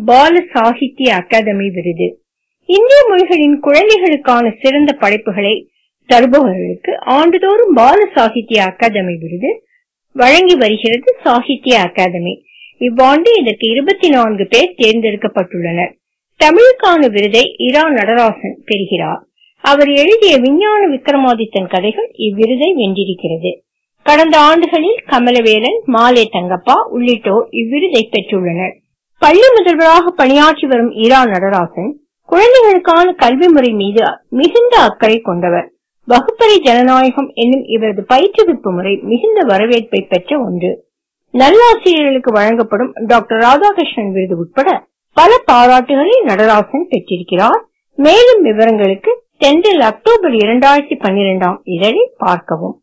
பால Sahitya academy விருது இந்திய மொழிகளின் குழந்தைகளுக்கான சிறந்த படைப்புகளை தருபவர்களுக்கு ஆண்டுதோறும் பால சாகித்ய அகாதமி விருது வழங்கி வருகிறது சாகித்ய அகாதமி இவ்வாண்டு இதற்கு இருபத்தி நான்கு பேர் தேர்ந்தெடுக்கப்பட்டுள்ளனர் தமிழுக்கான விருதை இரா நடராசன் பெறுகிறார் அவர் எழுதிய விஞ்ஞான விக்ரமாதித்தன் கதைகள் இவ்விருதை வென்றிருக்கிறது கடந்த ஆண்டுகளில் கமலவேலன் மாலே தங்கப்பா உள்ளிட்டோர் இவ்விருதை பெற்றுள்ளனர் பள்ளி முதல்வராக பணியாற்றி வரும் இரா நடராசன் குழந்தைகளுக்கான கல்வி முறை மீது மிகுந்த அக்கறை கொண்டவர் வகுப்பறை ஜனநாயகம் என்னும் இவரது பயிற்றுவிப்பு முறை மிகுந்த வரவேற்பை பெற்ற ஒன்று நல்லாசிரியர்களுக்கு வழங்கப்படும் டாக்டர் ராதாகிருஷ்ணன் விருது உட்பட பல பாராட்டுகளை நடராசன் பெற்றிருக்கிறார் மேலும் விவரங்களுக்கு தென்றல் அக்டோபர் இரண்டாயிரத்தி பன்னிரெண்டாம் இதழை பார்க்கவும்